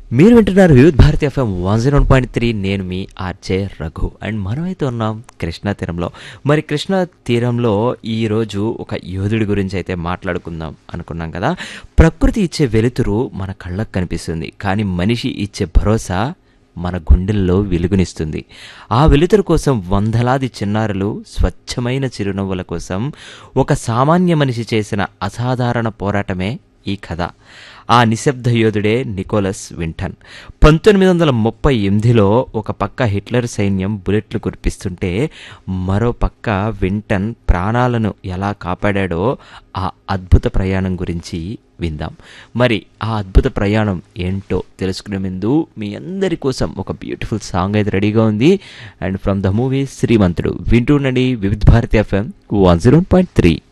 మీరు వింటున్నారు Vividh Bharati FM one zero point three నేను మీ ఆర్జే రఘు అండ్ మనమైతే ఉన్నాం కృష్ణా తీరంలో మరి కృష్ణా తీరంలో ఈరోజు ఒక యోధుడి గురించి అయితే మాట్లాడుకుందాం అనుకున్నాం కదా ప్రకృతి ఇచ్చే వెలుతురు మన కళ్ళకు కనిపిస్తుంది కానీ మనిషి ఇచ్చే భరోసా మన గుండెల్లో వెలుగునిస్తుంది ఆ వెలుతురు కోసం వందలాది చిన్నారులు స్వచ్ఛమైన చిరునవ్వుల కోసం ఒక సామాన్య మనిషి చేసిన అసాధారణ పోరాటమే ఈ కథ ఆ నిశ్శబ్ద యోధుడే నికోలస్ వింటన్ పంతొమ్మిది వందల ముప్పై ఎనిమిదిలో ఒక పక్క హిట్లర్ సైన్యం బుల్లెట్లు కురిపిస్తుంటే మరో పక్క వింటన్ ప్రాణాలను ఎలా కాపాడాడో ఆ అద్భుత ప్రయాణం గురించి విందాం మరి ఆ అద్భుత ప్రయాణం ఏంటో తెలుసుకునే ముందు మీ అందరి కోసం ఒక బ్యూటిఫుల్ సాంగ్ అయితే రెడీగా ఉంది and from the movie Srimanthudu వింటూ ఉండండి Vividh Bharati FM one zero point three